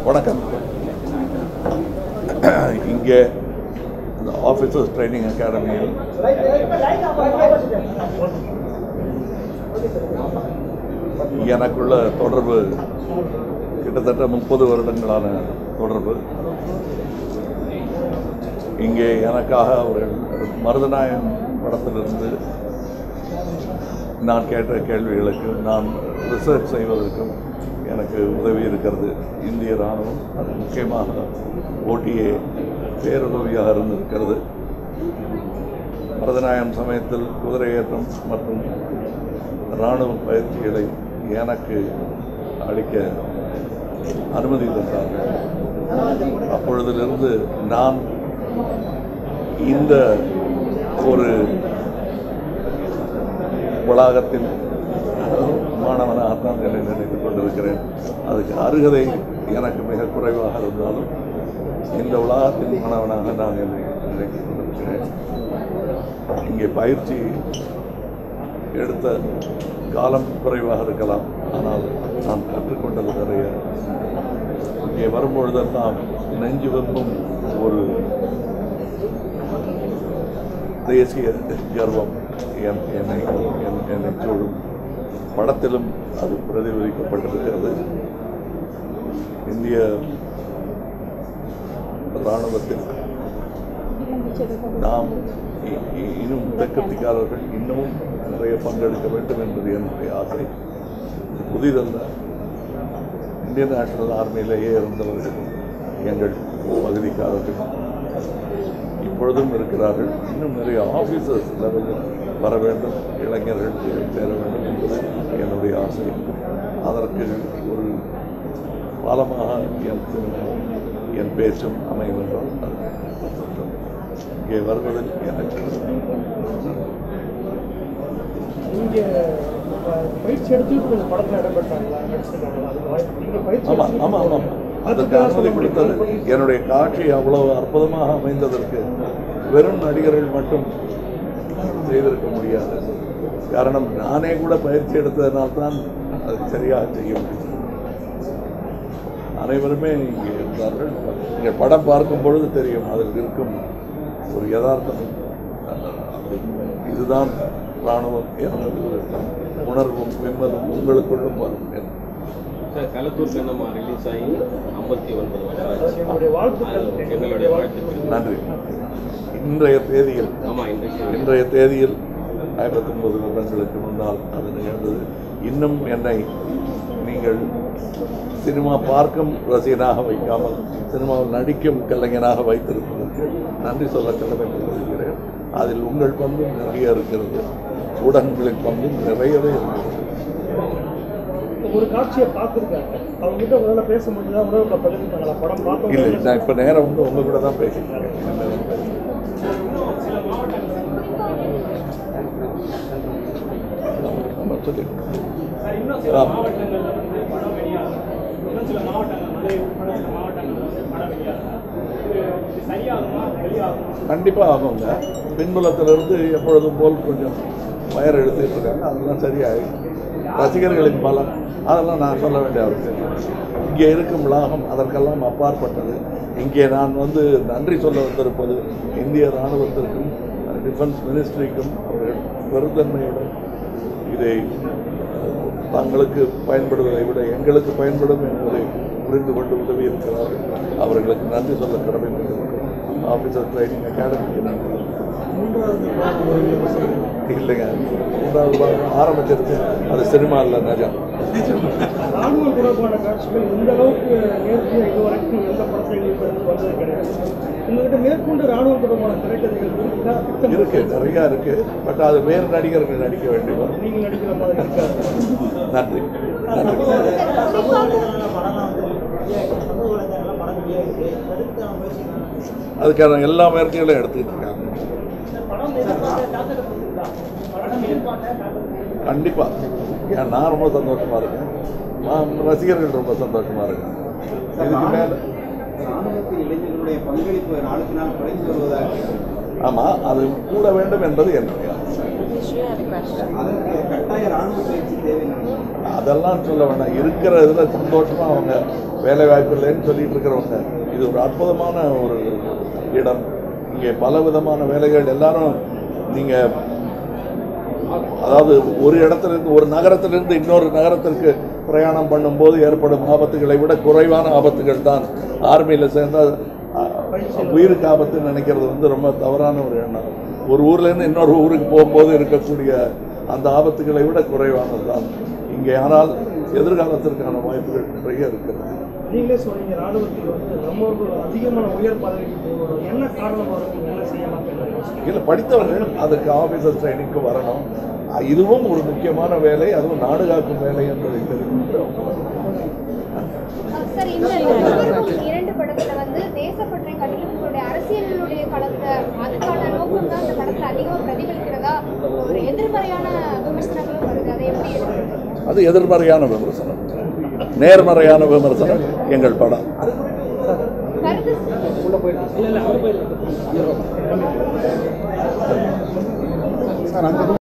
வணக்கம் இங்கே இந்த ஆஃபீஸர்ஸ் ட்ரைனிங் அகாடமியில் எனக்குள்ள தொடர்பு கிட்டத்தட்ட முப்பது வருடங்களான தொடர்பு இங்கே எனக்காக அவர்கள் மருதநாயகம் படத்திலிருந்து நான் கேட்ட கேள்விகளுக்கு நான் ரிசர்ச் செய்வதற்கும் எனக்கு உதவி இருக்கிறது இந்திய இராணுவம் அது முக்கியமாக ஓட்டியே பேருதவியாக இருந்திருக்கிறது பரதநாயகம் சமயத்தில் குதிரையேற்றம் மற்றும் இராணுவ பயிற்சிகளை எனக்கு அளிக்க அனுமதி தந்தார்கள் அப்பொழுதிலிருந்து நான் இந்த ஒரு வளாகத்தில் மாணவனாகத்தான் என்னை நினைத்துக் கொண்டிருக்கிறேன் அதுக்கு அருகதை எனக்கு மிக குறைவாக இருந்தாலும் இந்த வளாகத்தின் மாணவனாக நான் என்னை நினைத்துக் கொண்டிருக்கிறேன் இங்கே பயிற்சி எடுத்த காலம் குறைவாக இருக்கலாம் ஆனால் நான் கற்றுக்கொண்டது நிறைய இங்கே வரும்பொழுதெல்லாம் நெஞ்சு வெம்பும் ஒரு தேசிய கர்வம் என் என்னை என் என்னை சூழும் படத்திலும் அது பிரதிபலிக்கப்பட்டிருக்கிறது இந்திய இராணுவத்தில் நாம் இ- இ- இன்னும் தெற்கத்திக்காரர்கள் இன்னமும் நிறைய பங்கெடுக்க வேண்டும் என்பது என்னுடைய ஆசை இது புதிதல்ல இந்தியன் நேஷனல் ஆர்மியிலேயே இருந்தவர்கள் எங்கள் பகுதிக்காரர்கள் இப்பொழுதும் இருக்கிறார்கள் இன்னும் நிறைய ஆஃபீஸர்ஸ் லெவலில் வர வேண்டும் இளைஞர்கள் சேர வேண்டும் என்பது என்னுடைய ஆசை அதற்கு ஒரு பாலமாக என் சினிமாவும் என் பேச்சும் அமையும் என்றால் அது சந்தோஷம். இங்கே வருவதில் எனக்கு நீங்க அஹ், பயிற்சி எடுத்து இந்த படத்துல இடம்பெற்றாங்களா நடிச்சிருக்காங்களா அது வாய்ப்பு நீங்க பயிற்சி ஆமாம் எடுத்து- ஆமாம் ஆமாம் அதற்கு அதுக்காக அனுமதி சொல்ல கொடுத்தது முடியும். என்னுடைய காட்சி அவ்வளவு அற்புதமாக அமைந்ததற்கு வெறும் நடிகர்கள் மட்டும் செய்திருக்க முடியாது காரணம் நானே கூட பயிற்சி எடுத்ததனால்தான் அது சரியாக செய்ய முடியும் அனைவருமே இங்கே இருந்தார்கள் இங்கே படம் பார்க்கும் பொழுது தெரியும் அதில் இருக்கும் ஒரு யதார்த்தம் அது இதுதான் இராணுவம் என்ற ஒரு உணர்வும் விம்மலும் உங்களுக்குள்ளும் வரும் என்று சார் களத்தூர் கண்ணம்மா ரிலீஸ் ஆகி ஐம்பத்தி ஒன்பது வருஷம் ஆச்சு. என்னுடைய வாழ்த்துக்கள் அது எங்களுடைய வாழ்த்துக்கள் நன்றி இன்றைய தேதியில் ஆமா இன்றைக்கு இன்றைய தேதியில் ஐம்பத்தொன்பது வருடங்களுக்கு முன்னால் அது நிகழ்ந்தது இன்னும் என்னை நீங்கள் சினிமா பார்க்கும் ரசிகனாக வைக்காமல் சினிமாவில் நடிக்கும் கலைஞனாக வைத்திருப்பதற்கு நன்றி சொல்ல கடமைப்பட்டிருக்கிறேன் அதில் உங்கள் பங்கும் நிறைய இருக்கிறது ஊடகங்களின் பங்கும் நிறையவே இருக்கிறது ஒரு காட்சியை பார்த்துருக்காங்க அவங்க கிட்ட உங்களால பேச முடிஞ்சதா உணவுல பகிர்ந்துட்டாங்களா படம் பார்க்க இல்லை நான் இப்போ நேரம் வந்து உங்கள் கூட தான் பேசிட்டு இருக்கேன் ஆமா, சொல்லு. ஆமா. கண்டிப்பாக ஆகுங்க பின்புலத்திலிருந்து எப்பொழுதும் போல் கொஞ்சம் வயர் எடுத்துட்டு இருக்காங்க அதெல்லாம் சரியாகி ரசிகர்களின் பலம் அதெல்லாம் நான் சொல்ல வேண்டிய அவசியம் இல்லை. இங்கே இருக்கும் லாபம் அதற்கெல்லாம் அப்பாற்பட்டது இங்கே நான் வந்து நன்றி சொல்ல வந்திருப்பது இந்திய இராணுவத்திற்கும் டிஃபென்ஸ் மினிஸ்ட்ரிக்கும் அவர்கள் பெருந்தன்மையுடன் இதை அஹ், தங்களுக்கு பயன்படுவதை விட எங்களுக்கு பயன்படும் என்பதை புரிந்து கொண்டு உதவி இருக்கிறார்கள் அவர்களுக்கு நன்றி சொல்ல கடமைப்பட்டிருக்கிறோம் ஆஃபீஸர் ட்ரைனிங் அகாடமிக்கு நன்றி இல்லைங்க மூன்றாவது பாகம் ஆரம்பிச்சிருச்சு அது சினிமா இல்லை நிஜம் ராணுவம் தொடர்பான காட்சிகள் இந்த அளவுக்கு நேர்த்தியா இதுவரைக்கும் எந்த படத்தையும் வந்தது கிடையாது உங்ககிட்ட மேற்கொண்டு ராணுவம் தொடர்பான திரைக்கதைகள் இருக்கா திட்டம் இருக்கு நிறையா இருக்கு பட் அது வேறு நடிகர்கள் நடிக்க வேண்டி வரும் நீங்க நடிக்கிற மாதிரி இருக்காது நன்றி நன்றி சமூக வலைதளங்கள்ல படம்லாம் வந்து வெளியாயிருக்கு. சமூக வலைதளங்கள்ல படம் வெளியாயிருக்கு. தடுக்க முயற்சி அதுக்கான எல்லா முயற்சிகளும் எடுத்துக்கிட்டு இருக்காங்க படம் எதிர்பார்த்த தாக்கத்தை கொடுத்துருக்கா படம் எதிர்பார்த்த தாக்கத்தை கண்டிப்பாக ஏன் நான் ரொம்ப சந்தோஷமாக இருக்கேன் நான் ரசிகர்கள் ரொம்ப சந்தோஷமாக இருக்கேன் இதுக்கு மேலே ராணுவத்தில் இளைஞர்களுடைய பங்களிப்பு நாளுக்கு நாள் குறைந்து வருவதாக ஆமாம் அது கூட வேண்டும் என்பது என்னுடைய ஆசை issue and a question. அதற்கு கட்டாய ராணுவ பயிற்சி தேவையில்லை அதெல்லாம் சொல்ல வேண்டாம் இருக்கிற இதில் சந்தோஷமா அவங்க வேலை வாய்ப்பு இல்லைன்னு சொல்லிட்டு இருக்கிறவங்க இது ஒரு அற்புதமான ஒரு இடம் இங்கே பல விதமான வேலைகள் எல்லாரும் நீங்கள் அதாவது ஒரு இடத்திலிருந்து ஒரு நகரத்திலிருந்து இன்னொரு நகரத்திற்கு பிரயாணம் பண்ணும்போது ஏற்படும் ஆபத்துகளை விட குறைவான ஆபத்துகள் தான் ஆர்மியில் சேர்ந்தால் உயிருக்கு ஆபத்துன்னு நினைக்கிறது வந்து ரொம்ப தவறான ஒரு எண்ணம் ஒரு ஊர்லேருந்து இன்னொரு ஊருக்கு போகும்போது இருக்கக்கூடிய அந்த ஆபத்துகளை விட குறைவானது தான் இங்கே ஆனால் எதிர்காலத்திற்கான வாய்ப்புகள் நிறைய இருக்கிறது நீங்களே சொன்னீங்க ராணுவத்தில் வந்து நம்ம ஒரு அதிகமான உயர் பதவிக்கு போகணும் என்ன காரணமாக இருக்கும் என்ன செய்யலாம் இல்லை படித்தவர்கள் அதுக்கு ஆஃபீஸர் ட்ரைனிங்க்கு வரணும் அஹ் இதுவும் ஒரு முக்கியமான வேலை அதுவும் நாடு காக்கும் வேலை என்பதை தெரிந்து சார் இந்த நட்சத்திரம் இரண்டு படத்துல வந்து தேசப்பற்றை காட்டிலும் உங்களுடைய அரசியலுடைய களத்தை அதுக்கான நோக்கம் தான் இந்த படத்துல அதிகமா பிரதிபலிக்கிறதா ஒரு எதிர்மறையான விமர்சனங்களும் வருது அதை எப்படி எடுத்துக்கிறது? அது எதிர்மறையான விமர்சனம் நேர்மறையான விமர்சனம் எங்கள் படம் கருத்து இல்லை இல்லை அவர் போயிடலாம் சார் அந்த